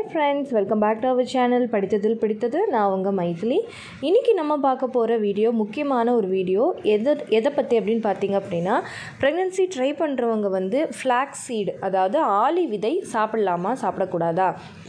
friends welcome back to our channel படித்ததில் பிடித்தது நான் உங்கள் மைதிலி இன்றைக்கி நம்ம பார்க்க போகிற வீடியோ முக்கியமான ஒரு வீடியோ எதை எதை பற்றி அப்படின்னு பார்த்தீங்க அப்படின்னா ப்ரெக்னென்சி ட்ரை பண்ணுறவங்க வந்து ஃப்ளாக்ஸ் சீடு அதாவது ஆளி விதை சாப்பிட்லாமா சாப்பிடக்கூடாதா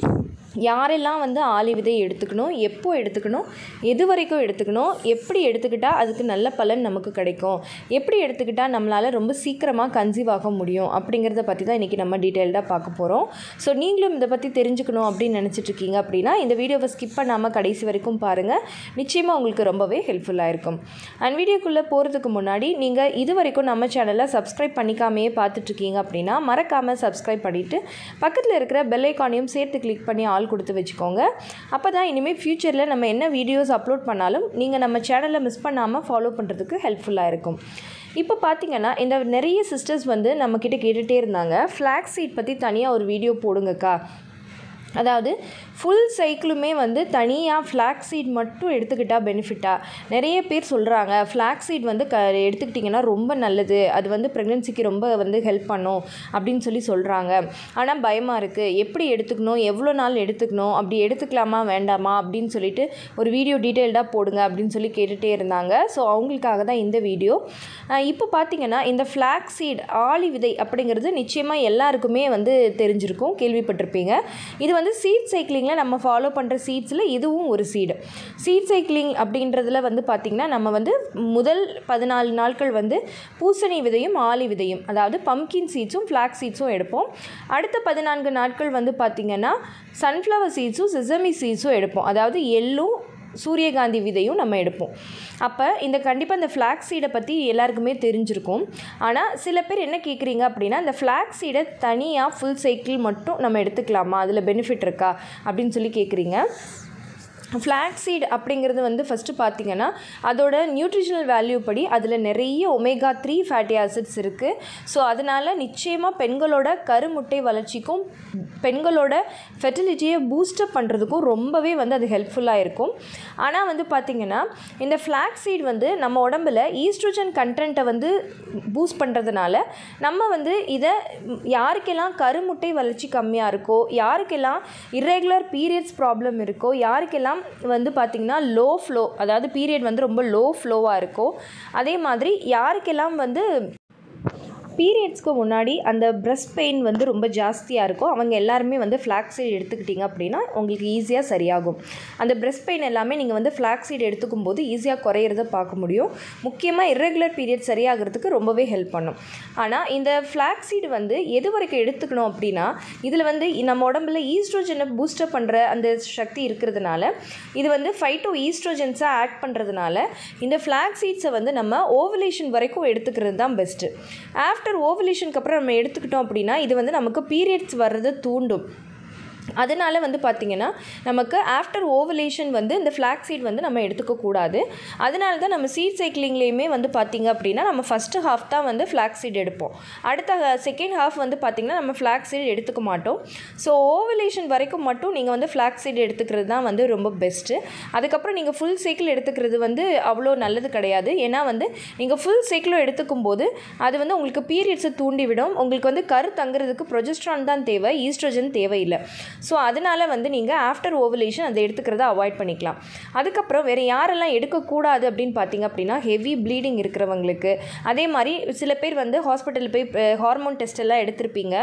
யாரெல்லாம் வந்து ஆளி விதை எடுத்துக்கணும் எப்போ எடுத்துக்கணும் எது வரைக்கும் எடுத்துக்கணும் எப்படி எடுத்துக்கிட்டால் அதுக்கு நல்ல பலன் நமக்கு கிடைக்கும் எப்படி எடுத்துக்கிட்டால் நம்மளால் ரொம்ப சீக்கிரமாக கன்சீவ் ஆக முடியும் அப்படிங்கிறத பற்றி தான் இன்றைக்கி நம்ம டீட்டெயில்டாக பார்க்க போகிறோம் ஸோ நீங்களும் இதை பற்றி தெரிஞ்சுக்கணும் அப்படின்னு நினச்சிட்டு இருக்கீங்க அப்படின்னா இந்த வீடியோவை ஸ்கிப் பண்ணாமல் கடைசி வரைக்கும் பாருங்கள் நிச்சயமாக உங்களுக்கு ரொம்பவே ஹெல்ப்ஃபுல்லாக இருக்கும் அண்ட் வீடியோக்குள்ளே போகிறதுக்கு முன்னாடி நீங்கள் இது வரைக்கும் நம்ம சேனலை சப்ஸ்கிரைப் பண்ணிக்காமையே பார்த்துட்ருக்கீங்க அப்படின்னா மறக்காமல் சப்ஸ்கிரைப் பண்ணிவிட்டு பக்கத்தில் இருக்கிற பெல் ஐக்கானையும் சேர்த்து கிளிக் பண்ணி ஆள் கொடுத்து வச்சுக்கோங்க அப்போ தான் இனிமேல் ஃப்யூச்சரில் நம்ம என்ன வீடியோஸ் அப்லோட் பண்ணாலும் நீங்கள் நம்ம சேனலை மிஸ் பண்ணாமல் ஃபாலோ பண்ணுறதுக்கு ஹெல்ப்ஃபுல்லாக இருக்கும் இப்போ பார்த்தீங்கன்னா இந்த நிறைய சிஸ்டர்ஸ் வந்து நம்மக்கிட்ட கேட்டுகிட்டே இருந்தாங்க ஃப்ளாக் சீட் பற்றி தனியாக ஒரு வீடியோ போடுங்கக்கா அதாவது ஃபுல் சைக்கிளுமே வந்து தனியாக ஃப்ளாக் சீட் மட்டும் எடுத்துக்கிட்டால் பெனிஃபிட்டா நிறைய பேர் சொல்கிறாங்க ஃப்ளாக் சீட் வந்து க எடுத்துக்கிட்டிங்கன்னா ரொம்ப நல்லது அது வந்து ப்ரெக்னென்சிக்கு ரொம்ப வந்து ஹெல்ப் பண்ணும் அப்படின்னு சொல்லி சொல்கிறாங்க ஆனால் பயமாக இருக்குது எப்படி எடுத்துக்கணும் எவ்வளோ நாள் எடுத்துக்கணும் அப்படி எடுத்துக்கலாமா வேண்டாமா அப்படின்னு சொல்லிட்டு ஒரு வீடியோ டீட்டெயில்டாக போடுங்க அப்படின்னு சொல்லி கேட்டுகிட்டே இருந்தாங்க ஸோ அவங்களுக்காக தான் இந்த வீடியோ இப்போ பார்த்தீங்கன்னா இந்த ஃப்ளாக் சீட் ஆளி விதை அப்படிங்கிறது நிச்சயமாக எல்லாருக்குமே வந்து தெரிஞ்சிருக்கும் கேள்விப்பட்டிருப்பீங்க இது வந்து சீட் சைக்கிளிங்கில் நம்ம ஃபாலோ பண்ணுற சீட்ஸில் இதுவும் ஒரு சீடு சீட் சைக்கிளிங் அப்படின்றதுல வந்து பார்த்திங்கன்னா நம்ம வந்து முதல் பதினாலு நாட்கள் வந்து பூசணி விதையும் ஆளி விதையும் அதாவது பம்கின் சீட்ஸும் ஃப்ளாக் சீட்ஸும் எடுப்போம் அடுத்த பதினான்கு நாட்கள் வந்து பார்த்திங்கன்னா சன்ஃப்ளவர் சீட்ஸும் சிசமி சீட்ஸும் எடுப்போம் அதாவது எள்ளும் சூரியகாந்தி விதையும் நம்ம எடுப்போம் அப்போ இந்த கண்டிப்பாக இந்த ஃப்ளாக் சீடை பற்றி எல்லாருக்குமே தெரிஞ்சிருக்கும் ஆனால் சில பேர் என்ன கேட்குறீங்க அப்படின்னா இந்த ஃப்ளாக் சீடை தனியாக ஃபுல் சைக்கிள் மட்டும் நம்ம எடுத்துக்கலாமா அதில் பெனிஃபிட் இருக்கா அப்படின்னு சொல்லி கேட்குறீங்க ஃப்ளாக் சீட் அப்படிங்கிறது வந்து ஃபஸ்ட்டு பார்த்திங்கன்னா அதோட நியூட்ரிஷனல் வேல்யூ படி அதில் நிறைய ஒமேகா த்ரீ ஃபேட்டி ஆசிட்ஸ் இருக்குது ஸோ அதனால் நிச்சயமாக பெண்களோட கருமுட்டை வளர்ச்சிக்கும் பெண்களோட ஃபெர்டிலிட்டியை பூஸ்டப் பண்ணுறதுக்கும் ரொம்பவே வந்து அது ஹெல்ப்ஃபுல்லாக இருக்கும் ஆனால் வந்து பார்த்திங்கன்னா இந்த ஃப்ளாக் சீட் வந்து நம்ம உடம்புல ஈஸ்ட்ரோஜன் கண்டென்ட்டை வந்து பூஸ்ட் பண்ணுறதுனால நம்ம வந்து இதை யாருக்கெல்லாம் கருமுட்டை வளர்ச்சி கம்மியாக இருக்கோ யாருக்கெல்லாம் இர்ரெகுலர் பீரியட்ஸ் ப்ராப்ளம் இருக்கோ யாருக்கெல்லாம் வந்து பார்த்திங்கன்னா லோ ஃப்ளோ அதாவது பீரியட் வந்து ரொம்ப லோ ஃப்ளோவாக இருக்கும் அதே மாதிரி யாருக்கெல்லாம் வந்து பீரியட்ஸ்க்கு முன்னாடி அந்த பிரஸ்ட் பெயின் வந்து ரொம்ப ஜாஸ்தியாக இருக்கும் அவங்க எல்லாருமே வந்து ஃப்ளாக் சீட் எடுத்துக்கிட்டிங்க அப்படின்னா உங்களுக்கு ஈஸியாக சரியாகும் அந்த பிரஸ்ட் பெயின் எல்லாமே நீங்கள் வந்து ஃப்ளாக் சீட் எடுத்துக்கும் போது ஈஸியாக குறையிறத பார்க்க முடியும் முக்கியமாக இர்ரெகுலர் பீரியட் சரியாகிறதுக்கு ரொம்பவே ஹெல்ப் பண்ணும் ஆனால் இந்த ஃப்ளாக் சீடு வந்து எது வரைக்கும் எடுத்துக்கணும் அப்படின்னா இதில் வந்து நம்ம உடம்புல ஈஸ்ட்ரோஜனை பூஸ்டப் பண்ணுற அந்த சக்தி இருக்கிறதுனால இது வந்து ஃபைட்டோ ஈஸ்ட்ரோஜன்ஸாக ஆக்ட் பண்ணுறதுனால இந்த ஃப்ளாக் சீட்ஸை வந்து நம்ம ஓவலேஷன் வரைக்கும் எடுத்துக்கிறது தான் பெஸ்ட்டு ஆஃப்டர் ஆஃப்டர் ஓவலேஷனுக்கு அப்புறம் நம்ம எடுத்துக்கிட்டோம் அப்படின்னா இது வந்து நமக்கு பீரியட்ஸ் வர்றதை தூண்டும் அதனால் வந்து பார்த்திங்கன்னா நமக்கு ஆஃப்டர் ஓவலேஷன் வந்து இந்த ஃப்ளாக் சீட் வந்து நம்ம எடுத்துக்கக்கூடாது அதனால தான் நம்ம சீட் சைக்கிளிங்லேயுமே வந்து பார்த்திங்க அப்படின்னா நம்ம ஃபஸ்ட்டு ஹாஃப் தான் வந்து ஃப்ளாக் சீட் எடுப்போம் அடுத்த செகண்ட் ஹாஃப் வந்து பார்த்திங்கன்னா நம்ம ஃப்ளாக் சீட் எடுத்துக்க மாட்டோம் ஸோ ஓவலேஷன் வரைக்கும் மட்டும் நீங்கள் வந்து ஃப்ளாக் சீட் எடுத்துக்கிறது தான் வந்து ரொம்ப பெஸ்ட்டு அதுக்கப்புறம் நீங்கள் ஃபுல் சைக்கிள் எடுத்துக்கிறது வந்து அவ்வளோ நல்லது கிடையாது ஏன்னா வந்து நீங்கள் ஃபுல் சைக்கிளும் எடுத்துக்கும் போது அது வந்து உங்களுக்கு பீரியட்ஸை தூண்டிவிடும் உங்களுக்கு வந்து கரு தங்குறதுக்கு ப்ரொஜெஸ்ட்ரான் தான் தேவை ஈஸ்ட்ரோஜன் தேவையில்லை ஸோ அதனால் வந்து நீங்கள் ஆஃப்டர் ஓவலேஷன் அதை எடுத்துக்கிறத அவாய்ட் பண்ணிக்கலாம் அதுக்கப்புறம் வேறு யாரெல்லாம் எடுக்கக்கூடாது அப்படின்னு பார்த்தீங்க அப்படின்னா ஹெவி ப்ளீடிங் இருக்கிறவங்களுக்கு அதே மாதிரி சில பேர் வந்து ஹாஸ்பிட்டலில் போய் ஹார்மோன் டெஸ்ட் எல்லாம் எடுத்திருப்பீங்க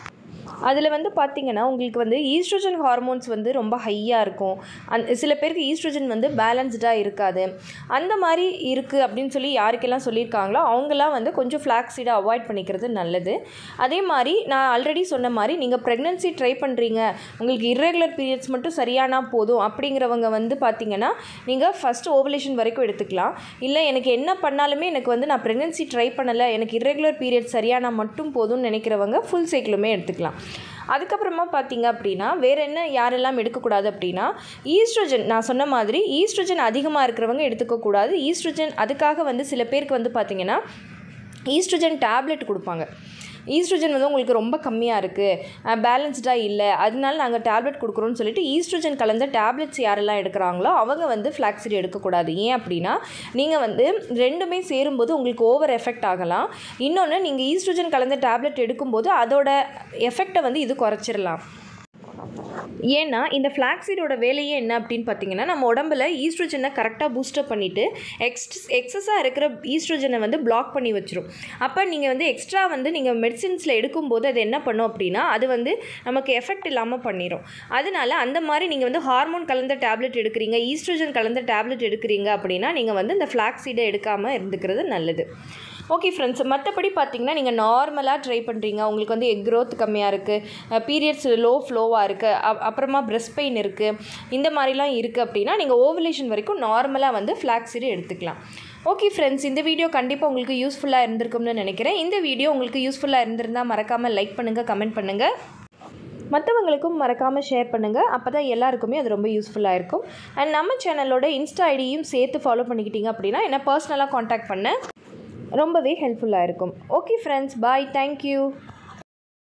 அதில் வந்து பார்த்திங்கன்னா உங்களுக்கு வந்து ஈஸ்ட்ரோஜன் ஹார்மோன்ஸ் வந்து ரொம்ப ஹையாக இருக்கும் அந் சில பேருக்கு ஈஸ்ட்ரோஜன் வந்து பேலன்ஸ்டாக இருக்காது அந்த மாதிரி இருக்குது அப்படின்னு சொல்லி யாருக்கெல்லாம் சொல்லியிருக்காங்களோ அவங்கெல்லாம் வந்து கொஞ்சம் ஃப்ளாக்ஸீடை அவாய்ட் பண்ணிக்கிறது நல்லது அதே மாதிரி நான் ஆல்ரெடி சொன்ன மாதிரி நீங்கள் ப்ரெக்னென்சி ட்ரை பண்ணுறீங்க உங்களுக்கு இர்ரெகுலர் பீரியட்ஸ் மட்டும் சரியானா போதும் அப்படிங்கிறவங்க வந்து பார்த்திங்கன்னா நீங்கள் ஃபஸ்ட்டு ஓவலேஷன் வரைக்கும் எடுத்துக்கலாம் இல்லை எனக்கு என்ன பண்ணாலுமே எனக்கு வந்து நான் ப்ரெக்னென்சி ட்ரை பண்ணலை எனக்கு இர்ரெகுலர் பீரியட் சரியானா மட்டும் போதும்னு நினைக்கிறவங்க ஃபுல் சைக்கிளுமே எடுத்துக்கலாம் அதுக்கப்புறமா பார்த்தீங்க அப்படின்னா வேறு என்ன யாரெல்லாம் எடுக்கக்கூடாது அப்படின்னா ஈஸ்ட்ரோஜன் நான் சொன்ன மாதிரி ஈஸ்ட்ரோஜன் அதிகமாக இருக்கிறவங்க எடுத்துக்கக்கூடாது ஈஸ்ட்ரோஜன் அதுக்காக வந்து சில பேருக்கு வந்து பார்த்திங்கன்னா ஈஸ்ட்ரோஜன் டேப்லெட் கொடுப்பாங்க ஈஸ்ட்ரோஜன் வந்து உங்களுக்கு ரொம்ப கம்மியாக இருக்குது பேலன்ஸ்டாக இல்லை அதனால நாங்கள் டேப்லெட் கொடுக்குறோன்னு சொல்லிட்டு ஈஸ்ட்ரோஜன் கலந்த டேப்லெட்ஸ் யாரெல்லாம் எடுக்கிறாங்களோ அவங்க வந்து ஃப்ளாக்ஸிட் எடுக்கக்கூடாது ஏன் அப்படின்னா நீங்கள் வந்து ரெண்டுமே சேரும்போது உங்களுக்கு ஓவர் எஃபெக்ட் ஆகலாம் இன்னொன்று நீங்கள் ஈஸ்ட்ரோஜன் கலந்த டேப்லெட் எடுக்கும்போது அதோட எஃபெக்டை வந்து இது குறைச்சிடலாம் ஏன்னா இந்த ஃப்ளாக்ஸீடோட வேலையே என்ன அப்படின்னு பார்த்தீங்கன்னா நம்ம உடம்புல ஈஸ்ட்ரோஜனை கரெக்டாக பூஸ்டப் பண்ணிவிட்டு எக்ஸ் எக்ஸஸாக இருக்கிற ஈஸ்ட்ரோஜனை வந்து பிளாக் பண்ணி வச்சிரும் அப்போ நீங்கள் வந்து எக்ஸ்ட்ரா வந்து நீங்கள் மெடிசின்ஸில் எடுக்கும்போது அது என்ன பண்ணும் அப்படின்னா அது வந்து நமக்கு எஃபெக்ட் இல்லாமல் பண்ணிடும் அதனால அந்த மாதிரி நீங்கள் வந்து ஹார்மோன் கலந்த டேப்லெட் எடுக்கிறீங்க ஈஸ்ட்ரோஜன் கலந்த டேப்லெட் எடுக்கிறீங்க அப்படின்னா நீங்கள் வந்து இந்த ஃப்ளாக்ஸீடை எடுக்காமல் இருந்துக்கிறது நல்லது ஓகே ஃப்ரெண்ட்ஸ் மற்றபடி பார்த்தீங்கன்னா நீங்கள் நார்மலாக ட்ரை பண்ணுறீங்க உங்களுக்கு வந்து எக் growth கம்மியாக இருக்குது பீரியட்ஸ் லோ ஃப்ளோவாக இருக்குது அப்புறமா breast பெயின் இருக்குது இந்த மாதிரிலாம் இருக்குது அப்படின்னா நீங்கள் ஓவலேஷன் வரைக்கும் நார்மலாக வந்து ஃப்ளாக்ஸீடு எடுத்துக்கலாம் ஓகே ஃப்ரெண்ட்ஸ் இந்த வீடியோ கண்டிப்பாக உங்களுக்கு யூஸ்ஃபுல்லாக இருந்திருக்கும்னு நினைக்கிறேன் இந்த வீடியோ உங்களுக்கு யூஸ்ஃபுல்லாக இருந்திருந்தால் மறக்காமல் லைக் பண்ணுங்கள் கமெண்ட் பண்ணுங்கள் மற்றவங்களுக்கும் மறக்காமல் ஷேர் பண்ணுங்கள் அப்போ தான் எல்லாருக்குமே அது ரொம்ப யூஸ்ஃபுல்லாக இருக்கும் அண்ட் நம்ம சேனலோட இன்ஸ்டா ஐடியும் சேர்த்து ஃபாலோ பண்ணிக்கிட்டீங்க அப்படின்னா என்ன பர்சனலாக காண்டாக்ட் பண்ண ரொம்பவே ஹெல்ப்ஃபுல்லாக இருக்கும் ஓகே ஃப்ரெண்ட்ஸ் பாய் தேங்க்யூ